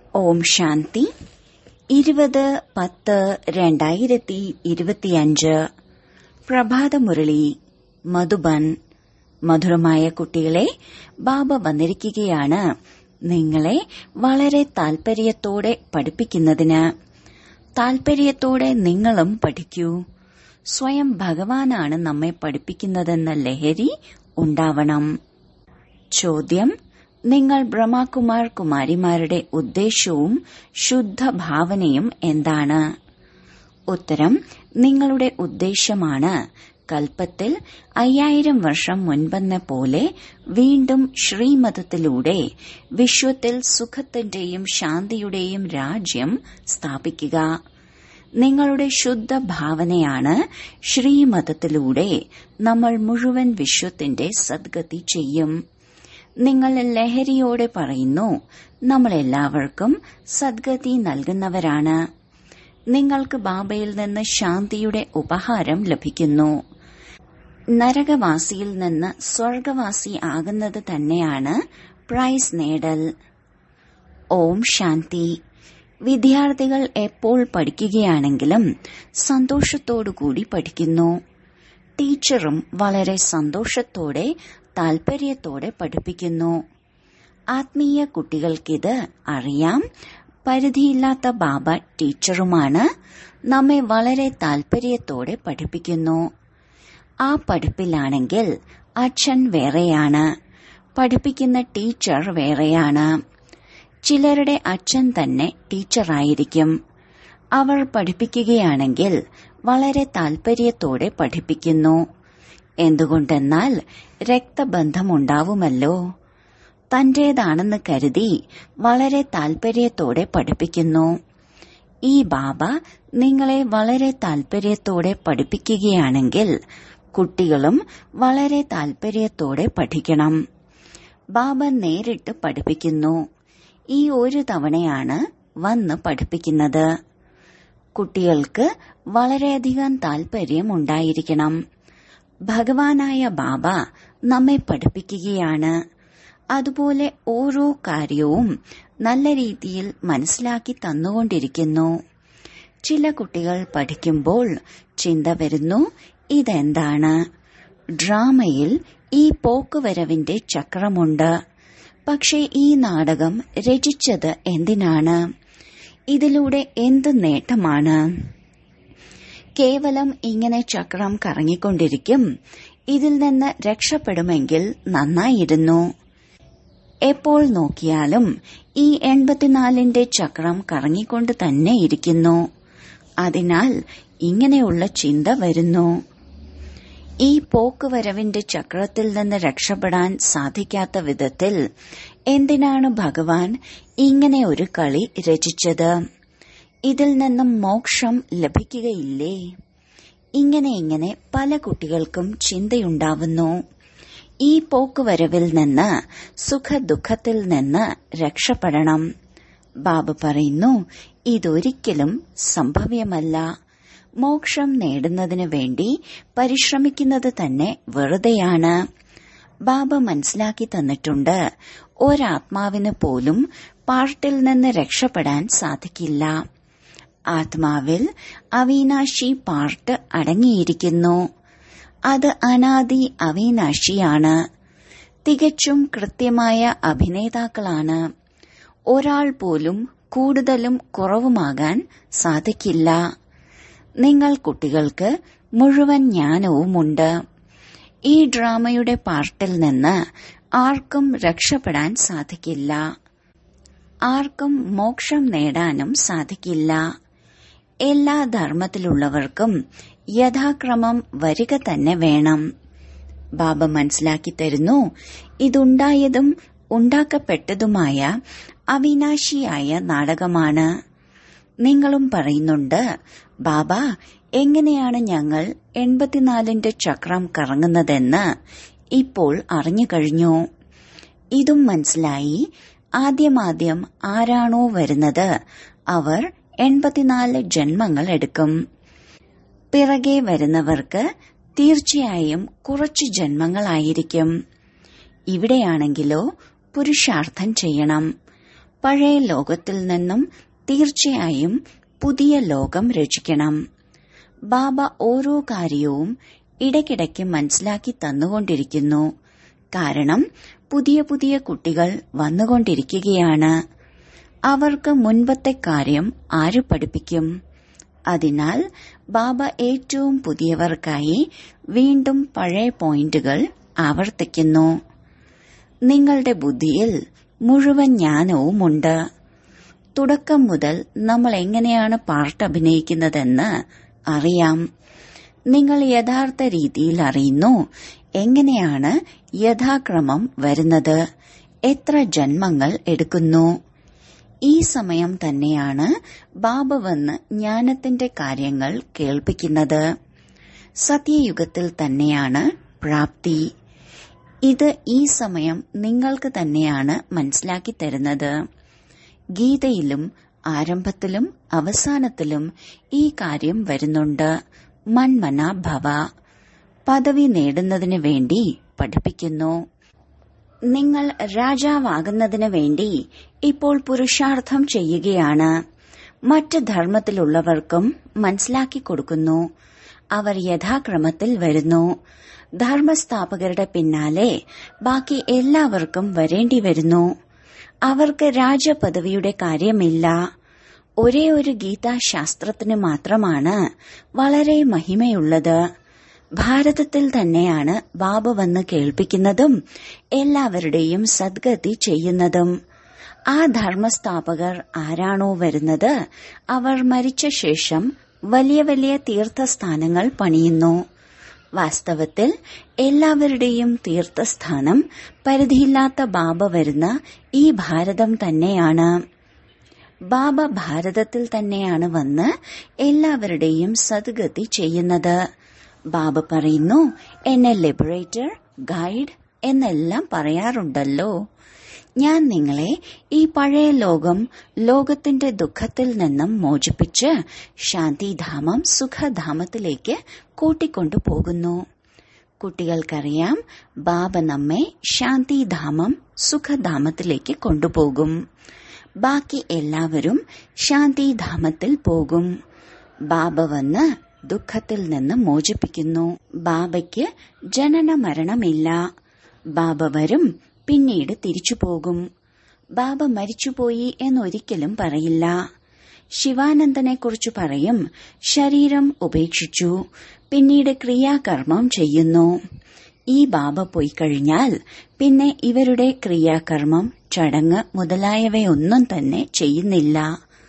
ഓം ശാന്തി ഇരുപത് പത്ത് രണ്ടായിരത്തി ഇരുപത്തിയഞ്ച് പ്രഭാതമുരളി മധുബൻ മധുരമായ കുട്ടികളെ ബാബ വന്നിരിക്കുകയാണ് നിങ്ങളെ വളരെ താൽപര്യത്തോടെ പഠിപ്പിക്കുന്നതിന് താൽപര്യത്തോടെ നിങ്ങളും പഠിക്കൂ സ്വയം ഭഗവാനാണ് നമ്മെ പഠിപ്പിക്കുന്നതെന്ന ലഹരി ഉണ്ടാവണം ചോദ്യം നിങ്ങൾ ബ്രഹ്മകുമാർ കുമാരിമാരുടെ ഉദ്ദേശവും ശുദ്ധ ഭാവനയും എന്താണ് ഉത്തരം നിങ്ങളുടെ ഉദ്ദേശമാണ് കൽപ്പത്തിൽ അയ്യായിരം വർഷം മുൻപെന്ന പോലെ വീണ്ടും ശ്രീമതത്തിലൂടെ വിശ്വത്തിൽ സുഖത്തിന്റെയും ശാന്തിയുടെയും രാജ്യം സ്ഥാപിക്കുക നിങ്ങളുടെ ശുദ്ധ ഭാവനയാണ് ശ്രീമതത്തിലൂടെ നമ്മൾ മുഴുവൻ വിശ്വത്തിന്റെ സദ്ഗതി ചെയ്യും നിങ്ങൾ ലഹരിയോടെ പറയുന്നു നമ്മളെല്ലാവർക്കും സദ്ഗതി നൽകുന്നവരാണ് നിങ്ങൾക്ക് ബാബയിൽ നിന്ന് ശാന്തിയുടെ ഉപഹാരം ലഭിക്കുന്നു നരകവാസിയിൽ നിന്ന് സ്വർഗവാസി ആകുന്നത് തന്നെയാണ് പ്രൈസ് നേടൽ ഓം ശാന്തി വിദ്യാർത്ഥികൾ എപ്പോൾ പഠിക്കുകയാണെങ്കിലും സന്തോഷത്തോടുകൂടി പഠിക്കുന്നു ടീച്ചറും വളരെ സന്തോഷത്തോടെ താൽപര്യത്തോടെ പഠിപ്പിക്കുന്നു ആത്മീയ കുട്ടികൾക്കിത് അറിയാം പരിധിയില്ലാത്ത ബാബ ടീച്ചറുമാണ് നമ്മെ വളരെ താൽപര്യത്തോടെ പഠിപ്പിക്കുന്നു ആ പഠിപ്പിലാണെങ്കിൽ അച്ഛൻ വേറെയാണ് പഠിപ്പിക്കുന്ന ടീച്ചർ വേറെയാണ് ചിലരുടെ അച്ഛൻ തന്നെ ടീച്ചറായിരിക്കും അവർ പഠിപ്പിക്കുകയാണെങ്കിൽ വളരെ താൽപര്യത്തോടെ പഠിപ്പിക്കുന്നു എന്തുകൊണ്ടെന്നാൽ രക്തബന്ധമുണ്ടാവുമല്ലോ തന്റേതാണെന്ന് കരുതി വളരെ താൽപര്യത്തോടെ പഠിപ്പിക്കുന്നു ഈ ബാബ നിങ്ങളെ വളരെ താൽപര്യത്തോടെ പഠിപ്പിക്കുകയാണെങ്കിൽ കുട്ടികളും വളരെ താൽപര്യത്തോടെ പഠിക്കണം ബാബ നേരിട്ട് പഠിപ്പിക്കുന്നു ഈ ഒരു തവണയാണ് വന്ന് പഠിപ്പിക്കുന്നത് കുട്ടികൾക്ക് വളരെയധികം താൽപര്യം ഉണ്ടായിരിക്കണം ഭഗവാനായ ബാബ നമ്മെ പഠിപ്പിക്കുകയാണ് അതുപോലെ ഓരോ കാര്യവും നല്ല രീതിയിൽ മനസ്സിലാക്കി തന്നുകൊണ്ടിരിക്കുന്നു ചില കുട്ടികൾ പഠിക്കുമ്പോൾ ചിന്ത വരുന്നു ഇതെന്താണ് ഡ്രാമയിൽ ഈ പോക്കുവരവിന്റെ ചക്രമുണ്ട് പക്ഷേ ഈ നാടകം രചിച്ചത് എന്തിനാണ് ഇതിലൂടെ എന്ത് നേട്ടമാണ് കേവലം ഇങ്ങനെ ചക്രം കറങ്ങിക്കൊണ്ടിരിക്കും ഇതിൽ നിന്ന് രക്ഷപ്പെടുമെങ്കിൽ നന്നായിരുന്നു എപ്പോൾ നോക്കിയാലും ഈ എൺപത്തിനാലിന്റെ ചക്രം കറങ്ങിക്കൊണ്ട് തന്നെ ഇരിക്കുന്നു അതിനാൽ ഇങ്ങനെയുള്ള ചിന്ത വരുന്നു ഈ പോക്കുവരവിന്റെ ചക്രത്തിൽ നിന്ന് രക്ഷപ്പെടാൻ സാധിക്കാത്ത വിധത്തിൽ എന്തിനാണ് ഭഗവാൻ ഇങ്ങനെ ഒരു കളി രചിച്ചത് ഇതിൽ നിന്നും മോക്ഷം ലഭിക്കുകയില്ലേ ഇങ്ങനെ ഇങ്ങനെ പല കുട്ടികൾക്കും ചിന്തയുണ്ടാവുന്നു ഈ പോക്കുവരവിൽ നിന്ന് സുഖദുഃഖത്തിൽ നിന്ന് രക്ഷപ്പെടണം ബാബു പറയുന്നു ഇതൊരിക്കലും സംഭവ്യമല്ല മോക്ഷം നേടുന്നതിനു വേണ്ടി പരിശ്രമിക്കുന്നത് തന്നെ വെറുതെയാണ് ബാബ മനസ്സിലാക്കി തന്നിട്ടുണ്ട് ഒരാത്മാവിന് പോലും പാർട്ടിൽ നിന്ന് രക്ഷപ്പെടാൻ സാധിക്കില്ല ആത്മാവിൽ അവിനാശി പാർട്ട് അടങ്ങിയിരിക്കുന്നു അത് അനാദി അവിനാശിയാണ് തികച്ചും കൃത്യമായ അഭിനേതാക്കളാണ് ഒരാൾ പോലും കൂടുതലും കുറവുമാകാൻ സാധിക്കില്ല നിങ്ങൾ കുട്ടികൾക്ക് മുഴുവൻ ജ്ഞാനവുമുണ്ട് ഈ ഡ്രാമയുടെ പാർട്ടിൽ നിന്ന് ആർക്കും രക്ഷപ്പെടാൻ സാധിക്കില്ല ആർക്കും മോക്ഷം നേടാനും സാധിക്കില്ല എല്ലാ ധർമ്മത്തിലുള്ളവർക്കും യഥാക്രമം വരിക തന്നെ വേണം ബാബ മനസ്സിലാക്കി തരുന്നു ഇതുണ്ടായതും ഉണ്ടാക്കപ്പെട്ടതുമായ അവിനാശിയായ നാടകമാണ് നിങ്ങളും പറയുന്നുണ്ട് ബാബ എങ്ങനെയാണ് ഞങ്ങൾ എൺപത്തിനാലിന്റെ ചക്രം കറങ്ങുന്നതെന്ന് ഇപ്പോൾ അറിഞ്ഞു കഴിഞ്ഞു ഇതും മനസ്സിലായി ആദ്യമാദ്യം ആരാണോ വരുന്നത് അവർ എൺപത്തിനാല് ജന്മങ്ങൾ എടുക്കും പിറകെ വരുന്നവർക്ക് തീർച്ചയായും കുറച്ചു ജന്മങ്ങളായിരിക്കും ഇവിടെയാണെങ്കിലോ പുരുഷാർത്ഥം ചെയ്യണം പഴയ ലോകത്തിൽ നിന്നും തീർച്ചയായും പുതിയ ലോകം രചിക്കണം ബാബ ഓരോ കാര്യവും ഇടയ്ക്കിടയ്ക്ക് മനസ്സിലാക്കി തന്നുകൊണ്ടിരിക്കുന്നു കാരണം പുതിയ പുതിയ കുട്ടികൾ വന്നുകൊണ്ടിരിക്കുകയാണ് അവർക്ക് മുൻപത്തെ കാര്യം ആര് പഠിപ്പിക്കും അതിനാൽ ബാബ ഏറ്റവും പുതിയവർക്കായി വീണ്ടും പഴയ പോയിന്റുകൾ ആവർത്തിക്കുന്നു നിങ്ങളുടെ ബുദ്ധിയിൽ മുഴുവൻ ജ്ഞാനവുമുണ്ട് തുടക്കം മുതൽ നമ്മൾ എങ്ങനെയാണ് പാർട്ട് അഭിനയിക്കുന്നതെന്ന് അറിയാം നിങ്ങൾ യഥാർത്ഥ രീതിയിൽ അറിയുന്നു എങ്ങനെയാണ് യഥാക്രമം വരുന്നത് എത്ര ജന്മങ്ങൾ എടുക്കുന്നു ഈ സമയം തന്നെയാണ് ബാബ വന്ന് ജ്ഞാനത്തിന്റെ കാര്യങ്ങൾ കേൾപ്പിക്കുന്നത് സത്യയുഗത്തിൽ തന്നെയാണ് പ്രാപ്തി ഇത് ഈ സമയം നിങ്ങൾക്ക് തന്നെയാണ് മനസ്സിലാക്കി തരുന്നത് ഗീതയിലും ആരംഭത്തിലും അവസാനത്തിലും ഈ കാര്യം വരുന്നുണ്ട് മൺമന ഭവ പദവി നേടുന്നതിന് വേണ്ടി പഠിപ്പിക്കുന്നു നിങ്ങൾ രാജാവാകുന്നതിന് വേണ്ടി ഇപ്പോൾ പുരുഷാർത്ഥം ചെയ്യുകയാണ് മറ്റ് ധർമ്മത്തിലുള്ളവർക്കും മനസ്സിലാക്കി കൊടുക്കുന്നു അവർ യഥാക്രമത്തിൽ വരുന്നു ധർമ്മസ്ഥാപകരുടെ പിന്നാലെ ബാക്കി എല്ലാവർക്കും വരേണ്ടി വരുന്നു അവർക്ക് രാജപദവിയുടെ കാര്യമില്ല ഒരേ ഒരു ഗീതാശാസ്ത്രത്തിന് മാത്രമാണ് വളരെ മഹിമയുള്ളത് ഭാരതത്തിൽ തന്നെയാണ് ബാബ വന്ന് കേൾപ്പിക്കുന്നതും എല്ലാവരുടെയും സദ്ഗതി ചെയ്യുന്നതും ആ ധർമ്മസ്ഥാപകർ ആരാണോ വരുന്നത് അവർ മരിച്ച ശേഷം വലിയ വലിയ തീർത്ഥസ്ഥാനങ്ങൾ പണിയുന്നു വാസ്തവത്തിൽ എല്ലാവരുടെയും തീർത്ഥസ്ഥാനം പരിധിയില്ലാത്ത ബാബ വരുന്ന ഈ ഭാരതം തന്നെയാണ് ബാബ ഭാരതത്തിൽ തന്നെയാണ് വന്ന് എല്ലാവരുടെയും സദ്ഗതി ചെയ്യുന്നത് ബാബ പറയുന്നു എന്നെ ലിബറേറ്റർ ഗൈഡ് എന്നെല്ലാം പറയാറുണ്ടല്ലോ ഞാൻ നിങ്ങളെ ഈ പഴയ ലോകം ലോകത്തിന്റെ ദുഃഖത്തിൽ നിന്നും മോചിപ്പിച്ച് ശാന്തിധാമം സുഖധാമത്തിലേക്ക് കൂട്ടിക്കൊണ്ടു പോകുന്നു കുട്ടികൾക്കറിയാം ബാബ നമ്മെ ശാന്തിധാമം സുഖധാമത്തിലേക്ക് കൊണ്ടുപോകും ബാക്കി എല്ലാവരും ശാന്തിധാമത്തിൽ പോകും ബാബ വന്ന് ദുഃഖത്തിൽ നിന്ന് മോചിപ്പിക്കുന്നു ബാബയ്ക്ക് ജനന മരണമില്ല ബാബ വരും പിന്നീട് തിരിച്ചു പോകും ബാബ മരിച്ചുപോയി എന്നൊരിക്കലും പറയില്ല ശിവാനന്ദനെ കുറിച്ച് പറയും ശരീരം ഉപേക്ഷിച്ചു പിന്നീട് ക്രിയാകർമ്മം ചെയ്യുന്നു ഈ ബാബ പോയി കഴിഞ്ഞാൽ പിന്നെ ഇവരുടെ ക്രിയാകർമ്മം ചടങ്ങ് മുതലായവയൊന്നും തന്നെ ചെയ്യുന്നില്ല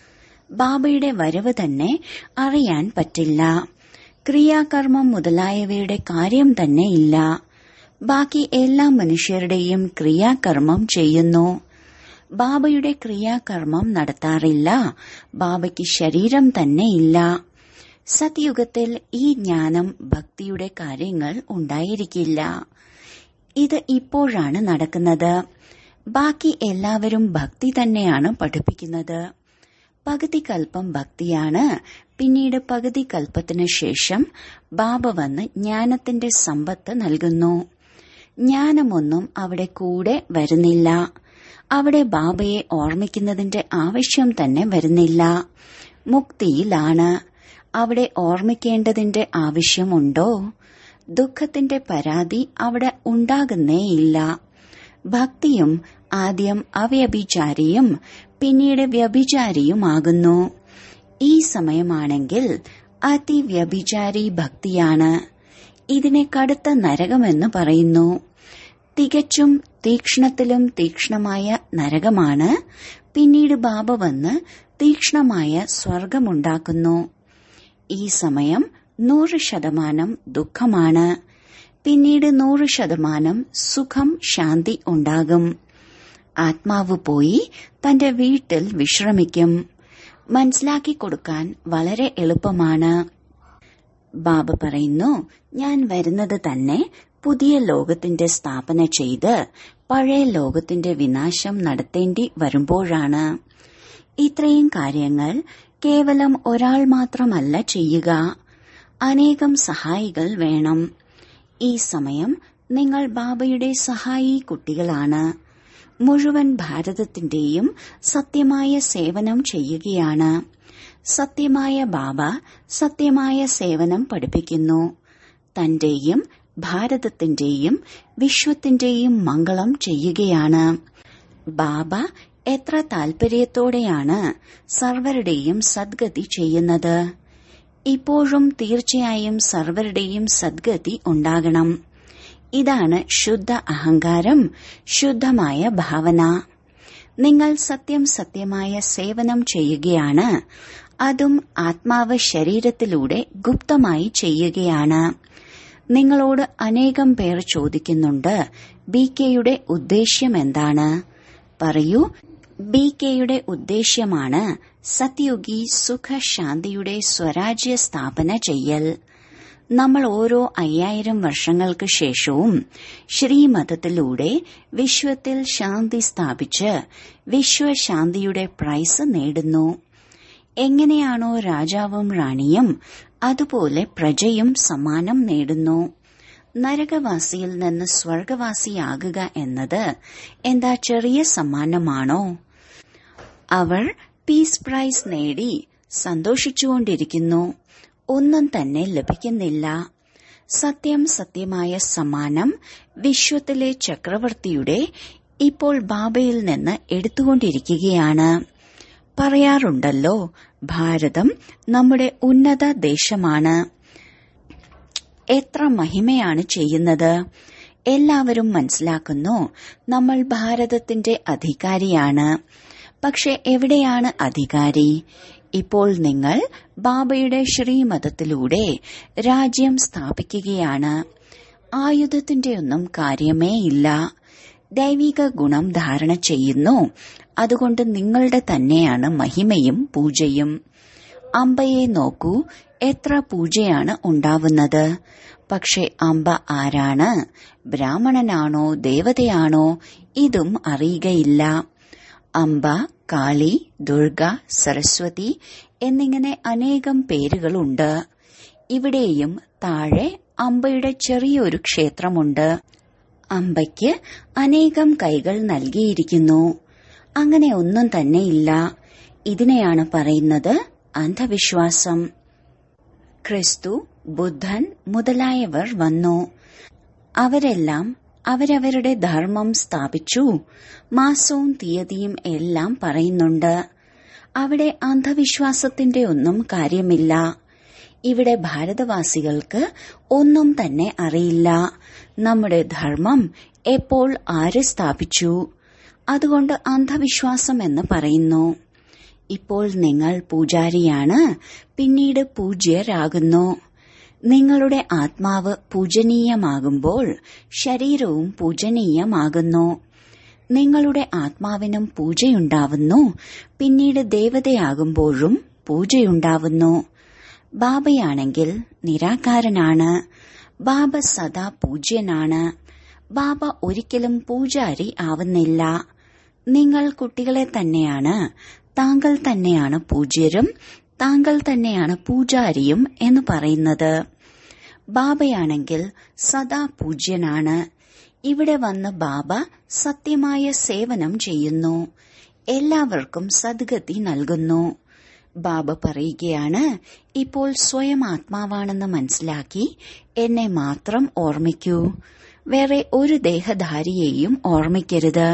ബാബയുടെ വരവ് തന്നെ അറിയാൻ പറ്റില്ല ക്രിയാകർമ്മം മുതലായവയുടെ കാര്യം തന്നെ ഇല്ല ബാക്കി എല്ലാ മനുഷ്യരുടെയും ക്രിയാകർമ്മം ചെയ്യുന്നു ബാബയുടെ ക്രിയാകർമ്മം നടത്താറില്ല ബാബയ്ക്ക് ശരീരം തന്നെ ഇല്ല സത്യുഗത്തിൽ ഈ ജ്ഞാനം ഭക്തിയുടെ കാര്യങ്ങൾ ഉണ്ടായിരിക്കില്ല ഇത് ഇപ്പോഴാണ് നടക്കുന്നത് ബാക്കി എല്ലാവരും ഭക്തി തന്നെയാണ് പഠിപ്പിക്കുന്നത് പകുതി കൽപ്പം ഭക്തിയാണ് പിന്നീട് പകുതി കൽപ്പത്തിനു ശേഷം ബാബ വന്ന് ജ്ഞാനത്തിന്റെ സമ്പത്ത് നൽകുന്നു ജ്ഞാനമൊന്നും അവിടെ കൂടെ വരുന്നില്ല അവിടെ ബാബയെ ഓർമ്മിക്കുന്നതിന്റെ ആവശ്യം തന്നെ വരുന്നില്ല മുക്തിയിലാണ് അവിടെ ഓർമ്മിക്കേണ്ടതിന്റെ ആവശ്യമുണ്ടോ ദുഃഖത്തിന്റെ പരാതി അവിടെ ഉണ്ടാകുന്നേയില്ല ഭക്തിയും ആദ്യം അവ്യഭിചാരിയും പിന്നീട് വ്യഭിചാരിയുമാകുന്നു ഈ സമയമാണെങ്കിൽ അതിവ്യഭിചാരി ഭക്തിയാണ് ഇതിനെ കടുത്ത നരകമെന്ന് പറയുന്നു തികച്ചും തീക്ഷ്ണത്തിലും തീക്ഷ്ണമായ നരകമാണ് പിന്നീട് ബാബ വന്ന് തീക്ഷ്ണമായ സ്വർഗമുണ്ടാക്കുന്നു ഈ സമയം നൂറ് ശതമാനം ദുഃഖമാണ് പിന്നീട് നൂറ് ശതമാനം സുഖം ശാന്തി ഉണ്ടാകും ആത്മാവ് പോയി തന്റെ വീട്ടിൽ വിശ്രമിക്കും മനസ്സിലാക്കി കൊടുക്കാൻ വളരെ എളുപ്പമാണ് ബാബ പറയുന്നു ഞാൻ വരുന്നത് തന്നെ പുതിയ ലോകത്തിന്റെ സ്ഥാപന ചെയ്ത് പഴയ ലോകത്തിന്റെ വിനാശം നടത്തേണ്ടി വരുമ്പോഴാണ് ഇത്രയും കാര്യങ്ങൾ കേവലം ഒരാൾ മാത്രമല്ല ചെയ്യുക അനേകം സഹായികൾ വേണം ഈ സമയം നിങ്ങൾ ബാബയുടെ സഹായി കുട്ടികളാണ് മുഴുവൻ ഭാരതത്തിന്റെയും സത്യമായ സേവനം ചെയ്യുകയാണ് സത്യമായ ബാബ സത്യമായ സേവനം പഠിപ്പിക്കുന്നു തന്റെയും ഭാരതത്തിന്റെയും വിശ്വത്തിന്റെയും മംഗളം ചെയ്യുകയാണ് ബാബ എത്ര താൽപര്യത്തോടെയാണ് സർവരുടെയും സദ്ഗതി ചെയ്യുന്നത് ഇപ്പോഴും തീർച്ചയായും സർവരുടെയും സദ്ഗതി ഉണ്ടാകണം ഇതാണ് ശുദ്ധ അഹങ്കാരം ശുദ്ധമായ ഭാവന നിങ്ങൾ സത്യം സത്യമായ സേവനം ചെയ്യുകയാണ് അതും ആത്മാവ് ശരീരത്തിലൂടെ ഗുപ്തമായി ചെയ്യുകയാണ് നിങ്ങളോട് അനേകം പേർ ചോദിക്കുന്നുണ്ട് ബി കെയുടെ ഉദ്ദേശ്യം എന്താണ് പറയൂ ബി കെയുടെ ഉദ്ദേശ്യമാണ് സത്യുഗി സുഖശാന്തിയുടെ സ്വരാജ്യ സ്ഥാപന ചെയ്യൽ നമ്മൾ ഓരോ അയ്യായിരം വർഷങ്ങൾക്ക് ശേഷവും ശ്രീമതത്തിലൂടെ വിശ്വത്തിൽ ശാന്തി സ്ഥാപിച്ച് വിശ്വശാന്തിയുടെ പ്രൈസ് നേടുന്നു എങ്ങനെയാണോ രാജാവും റാണിയും അതുപോലെ പ്രജയും സമ്മാനം നേടുന്നു നരകവാസിയിൽ നിന്ന് സ്വർഗവാസിയാകുക എന്നത് എന്താ ചെറിയ സമ്മാനമാണോ അവർ പീസ് പ്രൈസ് നേടി സന്തോഷിച്ചുകൊണ്ടിരിക്കുന്നു ഒന്നും തന്നെ ലഭിക്കുന്നില്ല സത്യം സത്യമായ സമ്മാനം വിശ്വത്തിലെ ചക്രവർത്തിയുടെ ഇപ്പോൾ ബാബയിൽ നിന്ന് എടുത്തുകൊണ്ടിരിക്കുകയാണ് പറയാറുണ്ടല്ലോ ഭാരതം നമ്മുടെ ഉന്നത ദേശമാണ് എത്ര മഹിമയാണ് ചെയ്യുന്നത് എല്ലാവരും മനസ്സിലാക്കുന്നു നമ്മൾ ഭാരതത്തിന്റെ അധികാരിയാണ് പക്ഷെ എവിടെയാണ് അധികാരി ഇപ്പോൾ നിങ്ങൾ ബാബയുടെ ശ്രീമതത്തിലൂടെ രാജ്യം സ്ഥാപിക്കുകയാണ് ആയുധത്തിന്റെ ഒന്നും കാര്യമേ ഇല്ല ദൈവിക ഗുണം ധാരണ ചെയ്യുന്നു അതുകൊണ്ട് നിങ്ങളുടെ തന്നെയാണ് മഹിമയും പൂജയും അമ്പയെ നോക്കൂ എത്ര പൂജയാണ് ഉണ്ടാവുന്നത് പക്ഷെ അമ്പ ആരാണ് ബ്രാഹ്മണനാണോ ദേവതയാണോ ഇതും അറിയുകയില്ല അമ്പ കാളി ദുർഗ സരസ്വതി എന്നിങ്ങനെ അനേകം പേരുകളുണ്ട് ഇവിടെയും താഴെ അമ്പയുടെ ചെറിയൊരു ക്ഷേത്രമുണ്ട് അമ്പയ്ക്ക് അനേകം കൈകൾ നൽകിയിരിക്കുന്നു അങ്ങനെ ഒന്നും തന്നെയില്ല ഇതിനെയാണ് പറയുന്നത് അന്ധവിശ്വാസം ക്രിസ്തു ബുദ്ധൻ മുതലായവർ വന്നു അവരെല്ലാം അവരവരുടെ ധർമ്മം സ്ഥാപിച്ചു മാസവും തീയതിയും എല്ലാം പറയുന്നുണ്ട് അവിടെ അന്ധവിശ്വാസത്തിന്റെ ഒന്നും കാര്യമില്ല ഇവിടെ ഭാരതവാസികൾക്ക് ഒന്നും തന്നെ അറിയില്ല നമ്മുടെ ധർമ്മം എപ്പോൾ ആര് സ്ഥാപിച്ചു അതുകൊണ്ട് അന്ധവിശ്വാസം എന്ന് പറയുന്നു ഇപ്പോൾ നിങ്ങൾ പൂജാരിയാണ് പിന്നീട് പൂജ്യരാകുന്നു നിങ്ങളുടെ ആത്മാവ് പൂജനീയമാകുമ്പോൾ ശരീരവും പൂജനീയമാകുന്നു നിങ്ങളുടെ ആത്മാവിനും പൂജയുണ്ടാവുന്നു പിന്നീട് ദേവതയാകുമ്പോഴും പൂജയുണ്ടാവുന്നു ബാബയാണെങ്കിൽ നിരാകാരനാണ് ബാബ സദാ പൂജ്യനാണ് ബാബ ഒരിക്കലും പൂജാരി ആവുന്നില്ല നിങ്ങൾ കുട്ടികളെ തന്നെയാണ് താങ്കൾ തന്നെയാണ് പൂജ്യരും താങ്കൾ തന്നെയാണ് പൂജാരിയും എന്ന് പറയുന്നത് ബാബയാണെങ്കിൽ സദാ പൂജ്യനാണ് ഇവിടെ വന്ന് ബാബ സത്യമായ സേവനം ചെയ്യുന്നു എല്ലാവർക്കും സദ്ഗതി നൽകുന്നു ബാബ പറയുകയാണ് ഇപ്പോൾ സ്വയം ആത്മാവാണെന്ന് മനസ്സിലാക്കി എന്നെ മാത്രം ഓർമ്മിക്കൂ വേറെ ഒരു ദേഹധാരിയെയും ഓർമ്മിക്കരുത്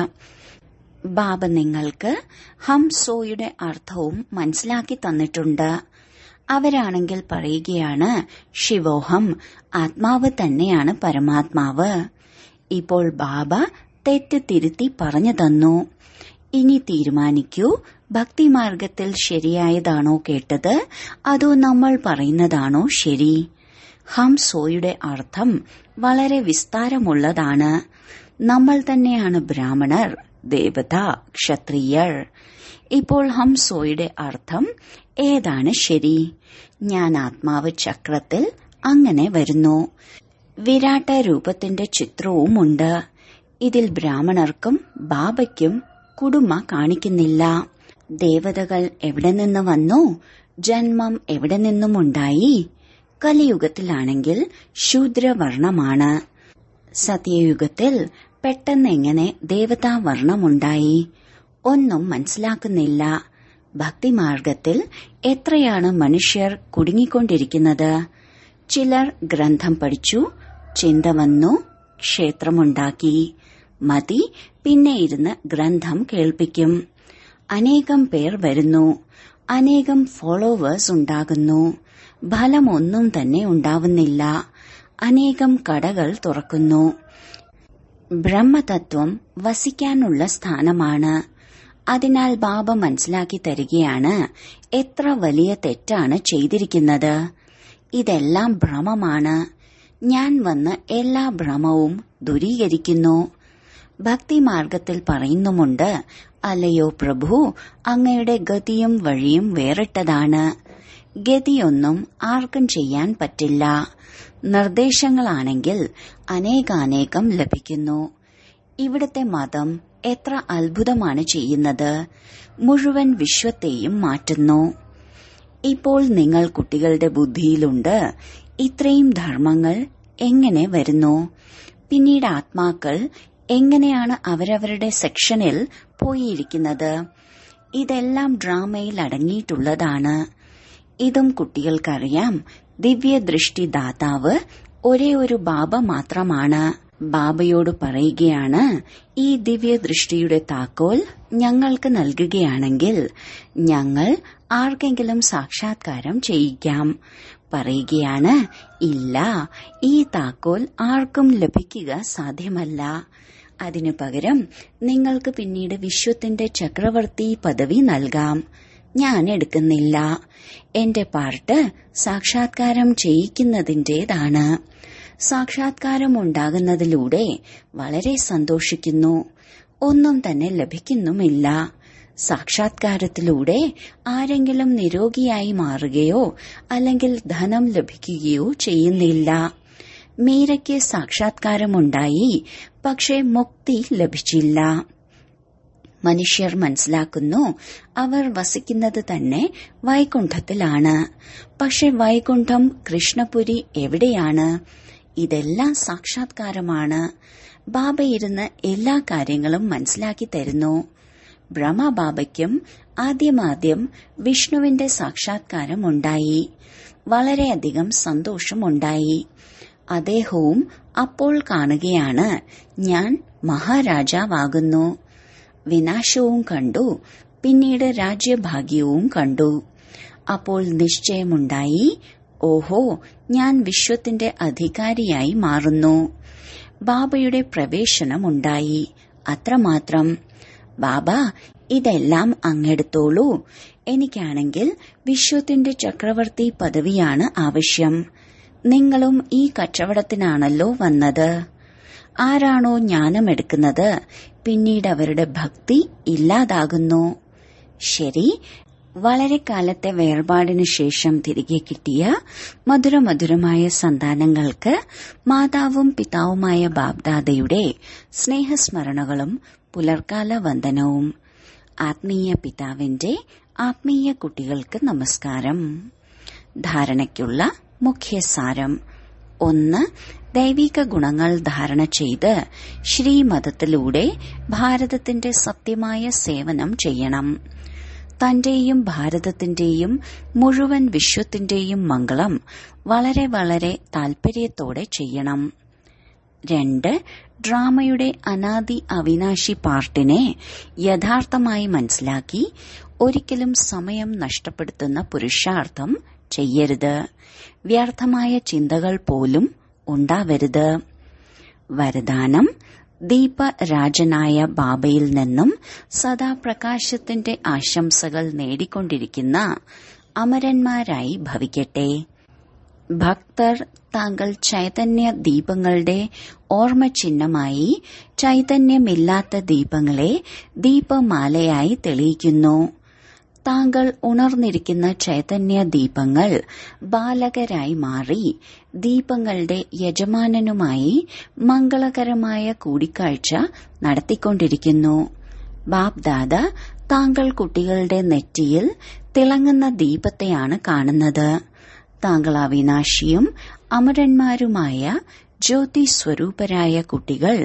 ബാബ നിങ്ങൾക്ക് ഹംസോയുടെ അർത്ഥവും മനസ്സിലാക്കി തന്നിട്ടുണ്ട് അവരാണെങ്കിൽ പറയുകയാണ് ശിവോഹം ആത്മാവ് തന്നെയാണ് പരമാത്മാവ് ഇപ്പോൾ ബാബ തെറ്റ് തിരുത്തി പറഞ്ഞു തന്നു ഇനി തീരുമാനിക്കൂ ഭക്തിമാർഗത്തിൽ ശരിയായതാണോ കേട്ടത് അതോ നമ്മൾ പറയുന്നതാണോ ശരി ഹംസോയുടെ അർത്ഥം വളരെ വിസ്താരമുള്ളതാണ് നമ്മൾ തന്നെയാണ് ബ്രാഹ്മണർ ദേവത ക്ഷത്രിയർ ഇപ്പോൾ ഹംസോയുടെ അർത്ഥം ഏതാണ് ശരി ഞാൻ ആത്മാവ് ചക്രത്തിൽ അങ്ങനെ വരുന്നു വിരാട്ട രൂപത്തിന്റെ ചിത്രവുമുണ്ട് ഇതിൽ ബ്രാഹ്മണർക്കും ബാബയ്ക്കും കുടുംബ കാണിക്കുന്നില്ല ദേവതകൾ എവിടെ നിന്ന് വന്നു ജന്മം എവിടെ നിന്നുമുണ്ടായി കലിയുഗത്തിലാണെങ്കിൽ ശൂദ്രവർണമാണ് സത്യയുഗത്തിൽ പെട്ടെന്ന് എങ്ങനെ ദേവതാ വർണ്ണമുണ്ടായി ഒന്നും മനസ്സിലാക്കുന്നില്ല ഭക്തിമാർഗത്തിൽ എത്രയാണ് മനുഷ്യർ കുടുങ്ങിക്കൊണ്ടിരിക്കുന്നത് ചിലർ ഗ്രന്ഥം പഠിച്ചു ചിന്ത വന്നു ക്ഷേത്രമുണ്ടാക്കി മതി പിന്നെ ഇരുന്ന് ഗ്രന്ഥം കേൾപ്പിക്കും അനേകം പേർ വരുന്നു അനേകം ഫോളോവേഴ്സ് ഉണ്ടാകുന്നു ഫലമൊന്നും തന്നെ ഉണ്ടാവുന്നില്ല അനേകം കടകൾ തുറക്കുന്നു ബ്രഹ്മതത്വം വസിക്കാനുള്ള സ്ഥാനമാണ് അതിനാൽ ബാബ മനസ്സിലാക്കി തരികയാണ് എത്ര വലിയ തെറ്റാണ് ചെയ്തിരിക്കുന്നത് ഇതെല്ലാം ഭ്രമമാണ് ഞാൻ വന്ന് എല്ലാ ഭ്രമവും ദൂരീകരിക്കുന്നു ഭക്തിമാർഗത്തിൽ പറയുന്നുമുണ്ട് അല്ലയോ പ്രഭു അങ്ങയുടെ ഗതിയും വഴിയും വേറിട്ടതാണ് ഗതിയൊന്നും ആർക്കും ചെയ്യാൻ പറ്റില്ല നിർദ്ദേശങ്ങളാണെങ്കിൽ അനേകാനേകം ലഭിക്കുന്നു ഇവിടുത്തെ മതം എത്ര അത്ഭുതമാണ് ചെയ്യുന്നത് മുഴുവൻ വിശ്വത്തെയും മാറ്റുന്നു ഇപ്പോൾ നിങ്ങൾ കുട്ടികളുടെ ബുദ്ധിയിലുണ്ട് ഇത്രയും ധർമ്മങ്ങൾ എങ്ങനെ വരുന്നു പിന്നീട് ആത്മാക്കൾ എങ്ങനെയാണ് അവരവരുടെ സെക്ഷനിൽ പോയിരിക്കുന്നത് ഇതെല്ലാം ഡ്രാമയിൽ അടങ്ങിയിട്ടുള്ളതാണ് ഇതും കുട്ടികൾക്കറിയാം ദിവ്യദൃഷ്ടി ദാതാവ് ഒരേ ഒരു ബാബ മാത്രമാണ് ബാബയോട് പറയുകയാണ് ഈ ദിവ്യദൃഷ്ടിയുടെ താക്കോൽ ഞങ്ങൾക്ക് നൽകുകയാണെങ്കിൽ ഞങ്ങൾ ആർക്കെങ്കിലും സാക്ഷാത്കാരം ചെയ്യിക്കാം പറയുകയാണ് ഇല്ല ഈ താക്കോൽ ആർക്കും ലഭിക്കുക സാധ്യമല്ല അതിനു പകരം നിങ്ങൾക്ക് പിന്നീട് വിശ്വത്തിന്റെ ചക്രവർത്തി പദവി നൽകാം ഞാൻ എടുക്കുന്നില്ല എന്റെ പാർട്ട് സാക്ഷാത്കാരം ചെയ്യിക്കുന്നതിന്റേതാണ് സാക്ഷാത്കാരം ഉണ്ടാകുന്നതിലൂടെ വളരെ സന്തോഷിക്കുന്നു ഒന്നും തന്നെ ലഭിക്കുന്നുമില്ല സാക്ഷാത്കാരത്തിലൂടെ ആരെങ്കിലും നിരോഗിയായി മാറുകയോ അല്ലെങ്കിൽ ധനം ലഭിക്കുകയോ ചെയ്യുന്നില്ല മീരയ്ക്ക് സാക്ഷാത്കാരമുണ്ടായി പക്ഷേ മുക്തി ലഭിച്ചില്ല മനുഷ്യർ മനസ്സിലാക്കുന്നു അവർ വസിക്കുന്നത് തന്നെ വൈകുണ്ഠത്തിലാണ് പക്ഷെ വൈകുണ്ഠം കൃഷ്ണപുരി എവിടെയാണ് ഇതെല്ലാം സാക്ഷാത്കാരമാണ് ബാബ ഇരുന്ന് എല്ലാ കാര്യങ്ങളും മനസ്സിലാക്കി തരുന്നു ബ്രഹ്മബാബയ്ക്കും ആദ്യമാദ്യം വിഷ്ണുവിന്റെ സാക്ഷാത്കാരം ഉണ്ടായി വളരെയധികം സന്തോഷമുണ്ടായി അദ്ദേഹവും അപ്പോൾ കാണുകയാണ് ഞാൻ മഹാരാജാവാകുന്നു വിനാശവും കണ്ടു പിന്നീട് രാജ്യഭാഗ്യവും കണ്ടു അപ്പോൾ നിശ്ചയമുണ്ടായി ഓഹോ ഞാൻ വിശ്വത്തിന്റെ അധികാരിയായി മാറുന്നു ബാബയുടെ പ്രവേശനമുണ്ടായി അത്രമാത്രം ബാബ ഇതെല്ലാം അങ്ങെടുത്തോളൂ എനിക്കാണെങ്കിൽ വിശ്വത്തിന്റെ ചക്രവർത്തി പദവിയാണ് ആവശ്യം നിങ്ങളും ഈ കച്ചവടത്തിനാണല്ലോ വന്നത് ആരാണോ ജ്ഞാനമെടുക്കുന്നത് പിന്നീട് അവരുടെ ഭക്തി ഇല്ലാതാകുന്നു ശരി വളരെ കാലത്തെ വേർപാടിനു ശേഷം തിരികെ കിട്ടിയ മധുരമധുരമായ സന്താനങ്ങൾക്ക് മാതാവും പിതാവുമായ ബാബ്ദാദയുടെ സ്നേഹസ്മരണകളും പുലർക്കാല വന്ദനവും ആത്മീയ പിതാവിന്റെ ആത്മീയ കുട്ടികൾക്ക് നമസ്കാരം ധാരണയ്ക്കുള്ള മുഖ്യസാരം ഒന്ന് ദൈവിക ഗുണങ്ങൾ ധാരണ ചെയ്ത് ശ്രീമതത്തിലൂടെ ഭാരതത്തിന്റെ സത്യമായ സേവനം ചെയ്യണം തന്റെയും ഭാരതത്തിന്റെയും മുഴുവൻ വിശ്വത്തിന്റെയും മംഗളം വളരെ വളരെ താൽപര്യത്തോടെ ചെയ്യണം രണ്ട് ഡ്രാമയുടെ അനാദി അവിനാശി പാർട്ടിനെ യഥാർത്ഥമായി മനസ്സിലാക്കി ഒരിക്കലും സമയം നഷ്ടപ്പെടുത്തുന്ന പുരുഷാർത്ഥം ചെയ്യരുത് വ്യർത്ഥമായ ചിന്തകൾ പോലും ഉണ്ടാവരുത് വരദാനം ദീപരാജനായ ബാബയിൽ നിന്നും സദാ പ്രകാശത്തിന്റെ ആശംസകൾ നേടിക്കൊണ്ടിരിക്കുന്ന അമരന്മാരായി ഭവിക്കട്ടെ ഭക്തർ താങ്കൾ ചൈതന്യ ദീപങ്ങളുടെ ഓർമ്മചിഹ്നമായി ചൈതന്യമില്ലാത്ത ദീപങ്ങളെ ദീപമാലയായി തെളിയിക്കുന്നു താങ്കൾ ഉണർന്നിരിക്കുന്ന ചൈതന്യ ദീപങ്ങൾ ബാലകരായി മാറി ദീപങ്ങളുടെ യജമാനനുമായി മംഗളകരമായ കൂടിക്കാഴ്ച നടത്തിക്കൊണ്ടിരിക്കുന്നു ബാബ്ദാദ താങ്കൾ കുട്ടികളുടെ നെറ്റിയിൽ തിളങ്ങുന്ന ദീപത്തെയാണ് കാണുന്നത് താങ്കൾ അവിനാശിയും അമരന്മാരുമായ ജ്യോതി സ്വരൂപരായ കുട്ടികൾ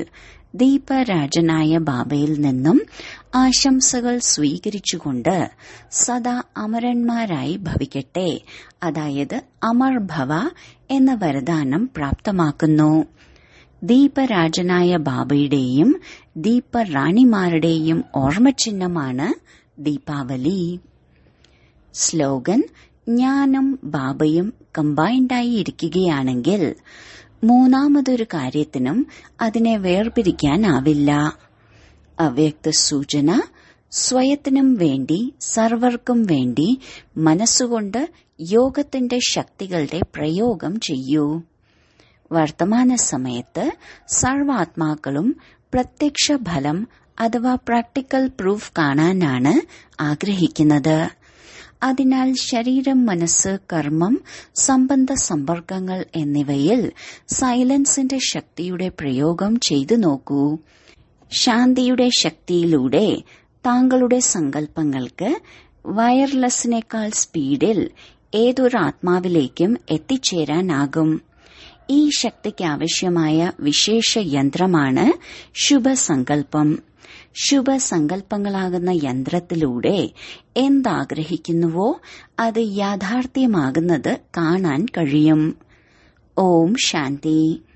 ദീപരാജനായ ബാബയിൽ നിന്നും ആശംസകൾ സ്വീകരിച്ചുകൊണ്ട് സദാ അമരന്മാരായി ഭവിക്കട്ടെ അതായത് അമർ ഭവ എന്ന വരദാനം പ്രാപ്തമാക്കുന്നു ദീപരാജനായ ബാബയുടെയും ദീപറാണിമാരുടെയും ഓർമ്മചിഹ്നമാണ് ദീപാവലി സ്ലോഗൻ ഞാനും ബാബയും കമ്പൈൻഡായി ഇരിക്കുകയാണെങ്കിൽ മൂന്നാമതൊരു കാര്യത്തിനും അതിനെ വേർപിരിക്കാനാവില്ല അവ്യക്ത സൂചന സ്വയത്തിനും വേണ്ടി സർവർക്കും വേണ്ടി മനസ്സുകൊണ്ട് യോഗത്തിന്റെ ശക്തികളുടെ പ്രയോഗം ചെയ്യൂ വർത്തമാന സമയത്ത് സർവാത്മാക്കളും പ്രത്യക്ഷ ഫലം അഥവാ പ്രാക്ടിക്കൽ പ്രൂഫ് കാണാനാണ് ആഗ്രഹിക്കുന്നത് അതിനാൽ ശരീരം മനസ്സ് കർമ്മം സംബന്ധ സമ്പർക്കങ്ങൾ എന്നിവയിൽ സൈലൻസിന്റെ ശക്തിയുടെ പ്രയോഗം ചെയ്തു നോക്കൂ ശാന്തിയുടെ ശക്തിയിലൂടെ താങ്കളുടെ സങ്കല്പങ്ങൾക്ക് വയർലെസ്സിനേക്കാൾ സ്പീഡിൽ ഏതൊരു ആത്മാവിലേക്കും എത്തിച്ചേരാനാകും ഈ ശക്തിക്ക് ആവശ്യമായ വിശേഷ യന്ത്രമാണ് ശുഭസങ്കല്പം ശുഭസങ്കല്പങ്ങളാകുന്ന യന്ത്രത്തിലൂടെ എന്താഗ്രഹിക്കുന്നുവോ അത് യാഥാർത്ഥ്യമാകുന്നത് കാണാൻ കഴിയും ഓം ശാന്തി